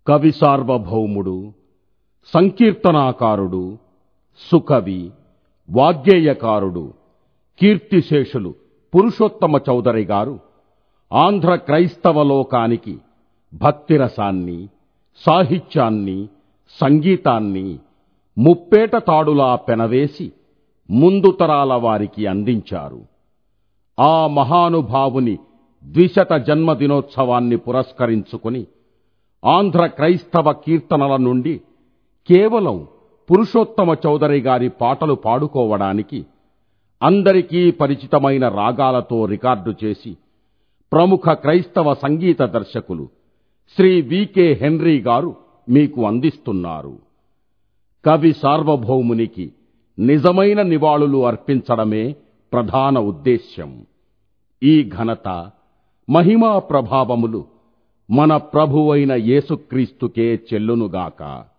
కవి సార్వభౌముడు సంకీర్తనాకారుడు సుకవి వాగ్గేయకారుడు కీర్తిశేషులు పురుషోత్తమ చౌదరి గారు ఆంధ్ర క్రైస్తవ లోకానికి భక్తిరసాన్ని సాహిత్యాన్ని సంగీతాన్ని ముప్పేట తాడులా పెనవేసి ముందు తరాల వారికి అందించారు ఆ మహానుభావుని ద్విశత జన్మదినోత్సవాన్ని పురస్కరించుకుని ఆంధ్ర క్రైస్తవ కీర్తనల నుండి కేవలం పురుషోత్తమ చౌదరి గారి పాటలు పాడుకోవడానికి అందరికీ పరిచితమైన రాగాలతో రికార్డు చేసి ప్రముఖ క్రైస్తవ సంగీత దర్శకులు శ్రీ వికే హెన్రీ గారు మీకు అందిస్తున్నారు కవి సార్వభౌమునికి నిజమైన నివాళులు అర్పించడమే ప్రధాన ఉద్దేశ్యం ఈ ఘనత మహిమా ప్రభావములు మన ప్రభువైన యేసుక్రీస్తుకే చెల్లునుగాక